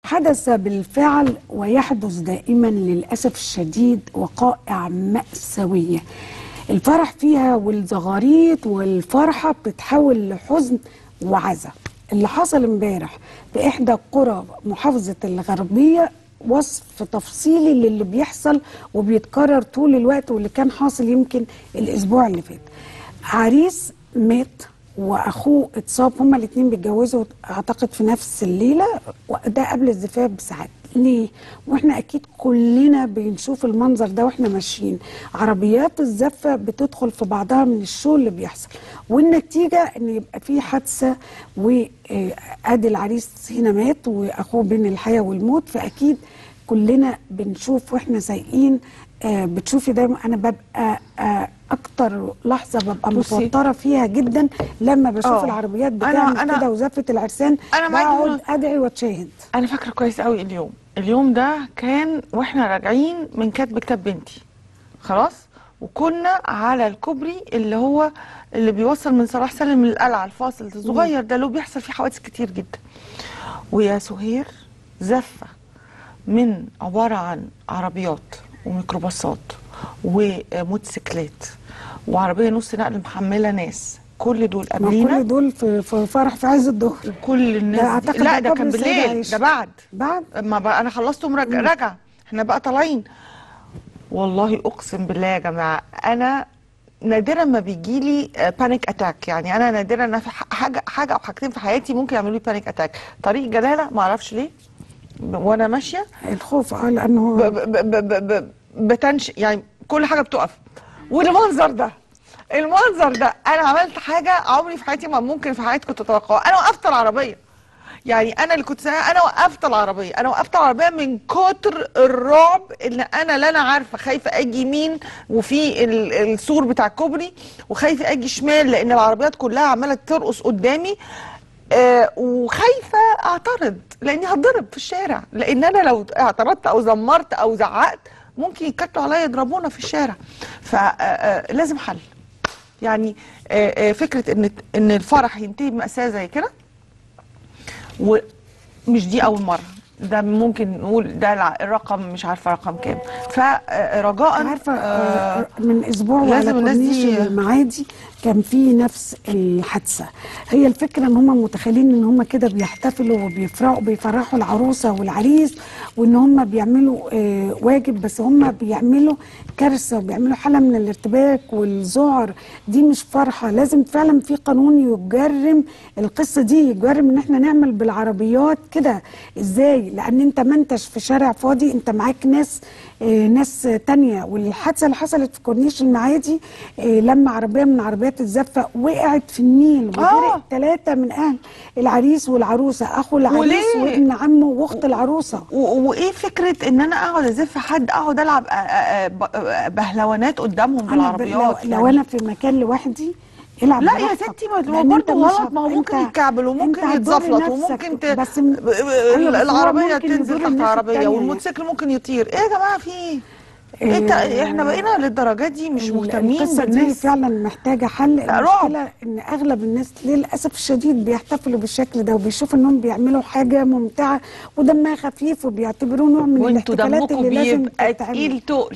حدث بالفعل ويحدث دائما للأسف الشديد وقائع مأساوية الفرح فيها والزغاريط والفرحة بتتحول لحزن وعزا اللي حصل امبارح في إحدى قرى محافظة الغربية وصف تفصيلي للي بيحصل وبيتكرر طول الوقت واللي كان حاصل يمكن الأسبوع اللي فات عريس مات واخوه اتصاب هما الاثنين بيتجوزوا اعتقد في نفس الليله وده قبل الزفاف بساعات ليه واحنا اكيد كلنا بنشوف المنظر ده واحنا ماشيين عربيات الزفه بتدخل في بعضها من الشو اللي بيحصل والنتيجه ان يبقى في حادثه وادي العريس هنا مات واخوه بين الحياه والموت فاكيد كلنا بنشوف واحنا سايقين آه بتشوفي دايما انا ببقى آه اكتر لحظه ببقى بصي. متوتره فيها جدا لما بشوف آه. العربيات أنا- بتعمل أنا- كده وزفه العرسان أنا معاكي بقعد هنا. ادعي واتشاهد انا فاكره كويس قوي اليوم اليوم ده كان واحنا راجعين من كاتب كتاب بنتي خلاص وكنا على الكوبري اللي هو اللي بيوصل من صلاح سالم للقلعه الفاصل الصغير ده اللي هو بيحصل فيه حوادث كتير جدا ويا سهير زفه من عباره عن عربيات وميكروباصات وموتوسيكلات وعربيه نص نقل محمله ناس كل دول ما قبلينا كل دول في, في فرح في عز الظهر كل الناس دي- أعتقد لا ده ده كان قبل السيدة بالليل عائشة. ده بعد بعد ما بقى انا خلصت ومرج- راجعه احنا بقى طالعين والله اقسم بالله يا جماعه انا نادرا ما بيجي لي بانيك اتاك يعني انا نادرا انا في ح- حاجه حاجه او حاجتين في حياتي ممكن يعملوا لي بانيك اتاك طريق جلاله ما اعرفش ليه ب- وانا ماشيه الخوف اه لانه ب- ب- ب- ب- ب- بتنش يعني كل حاجه بتقف والمنظر ده المنظر ده انا عملت حاجه عمري في حياتي ما ممكن في حياتي كنت اتوقعها انا وقفت العربيه يعني انا اللي كنت سايقه انا وقفت العربيه انا وقفت العربيه من كتر الرعب ان انا لا انا عارفه خايفه اجي يمين وفي ال- السور بتاع الكوبري وخايفه اجي شمال لان العربيات كلها عماله ترقص قدامي آه وخايفه اعترض لاني هتضرب في الشارع لان انا لو اعترضت او زمرت او زعقت ممكن يتكتوا عليا يضربونا في الشارع فلازم حل يعني آه، آه، فكره ان ان الفرح ينتهي بمأساة زي كده ومش دي اول مره ده ممكن نقول ده الع- الرقم مش عارفه رقم كام فرجاء عارفه آه، من اسبوع لازم وعلى الناس كورنيش دي- المعادي كان في نفس الحادثه هي الفكره ان هم متخيلين ان هم كده بيحتفلوا وبيفرحوا بيفرحوا العروسه والعريس وان هم بيعملوا آه، واجب بس هم بيعملوا كارثه وبيعملوا حاله من الارتباك والذعر دي مش فرحه لازم فعلا في قانون يجرم القصه دي يجرم ان احنا نعمل بالعربيات كده ازاي لان انت ما انتش في شارع فاضي انت معاك ناس آه، ناس تانية والحادثه اللي حصلت في كورنيش المعادي آه، لما عربيه من عربيات الزفه وقعت في النيل وغرق آه. ثلاثه من اهل العريس والعروسه اخو العريس وليه؟ وابن عمه واخت العروسه و- وايه فكره ان انا اقعد ازف حد اقعد العب آه، آه، ب- آه، بهلوانات قدامهم انا ب- بالعربيات لو, لو يعني. انا في مكان لوحدي العب لا يا براحتك. ستي ما لأن هو أنت برضه مش غلط هت- ما هو ممكن أنت- يتكعبل أنت وممكن هتضر يتزفلط نفسك. وممكن ت... بس ب- م- ب- أيوة، بس هو العربيه ممكن تنزل يضر تحت الناس العربيه التانية. والموتوسيكل ممكن يطير ايه يا جماعه في ايه؟ انت إيه، احنا بقينا للدرجات دي مش مهتمين القصه دي بالناس فعلا محتاجه حل لا، رعب. المشكله ان اغلب الناس للاسف الشديد بيحتفلوا بالشكل ده وبيشوفوا انهم بيعملوا حاجه ممتعه ودمها خفيف وبيعتبروه نوع من وانتوا الاحتفالات دمكم اللي لازم بيبقى تتعمل تقيل تقل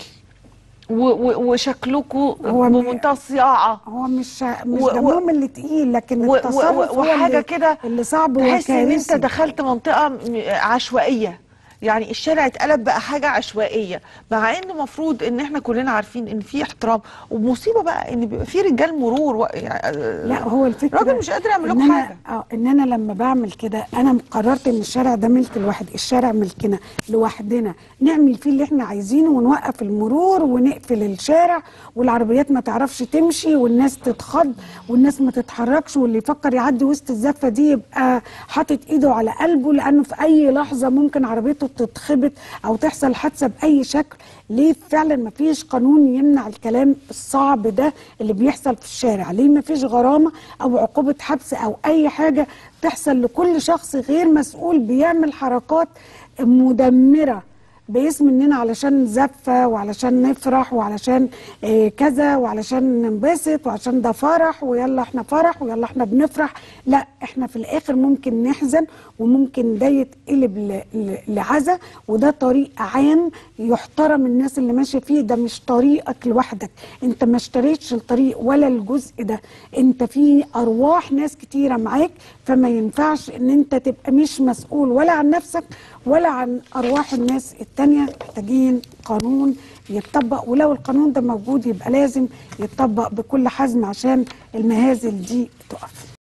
و- و- وشكلكم هو م- بمنتهى الصياعه هو مش مش و- و- دمهم اللي تقيل لكن و- و- التصرف هو وحاجه اللي, كده اللي صعب تحس ان انت وكارثي دخلت منطقه م- عشوائيه يعني الشارع اتقلب بقى حاجه عشوائيه مع ان المفروض ان احنا كلنا عارفين ان في احترام ومصيبه بقى ان بيبقى في رجال مرور و... يعني لا هو الفكره راجل مش قادر يعمل إن لكم أنا- حاجه اه ان انا لما بعمل كده انا قررت ان الشارع ده ملك الواحد الشارع ملكنا لوحدنا نعمل فيه اللي احنا عايزينه ونوقف المرور ونقفل الشارع والعربيات ما تعرفش تمشي والناس تتخض والناس ما تتحركش واللي يفكر يعدي وسط الزفه دي يبقى حاطط ايده على قلبه لانه في اي لحظه ممكن عربيته تتخبط او تحصل حادثه باي شكل ليه فعلا ما فيش قانون يمنع الكلام الصعب ده اللي بيحصل في الشارع ليه ما فيش غرامه او عقوبه حبس او اي حاجه تحصل لكل شخص غير مسؤول بيعمل حركات مدمره باسم اننا علشان زفه وعلشان نفرح وعلشان آه كذا وعلشان ننبسط وعشان ده فرح ويلا احنا فرح ويلا احنا بنفرح لا احنا في الاخر ممكن نحزن وممكن ده يتقلب ل- ل- لعزا وده طريق عام يحترم الناس اللي ماشيه فيه ده مش طريقك لوحدك انت ما اشتريتش الطريق ولا الجزء ده انت في ارواح ناس كتيره معاك فما ينفعش ان انت تبقى مش مسؤول ولا عن نفسك ولا عن ارواح الناس التانية محتاجين قانون يتطبق ولو القانون ده موجود يبقى لازم يتطبق بكل حزم عشان المهازل دي تقف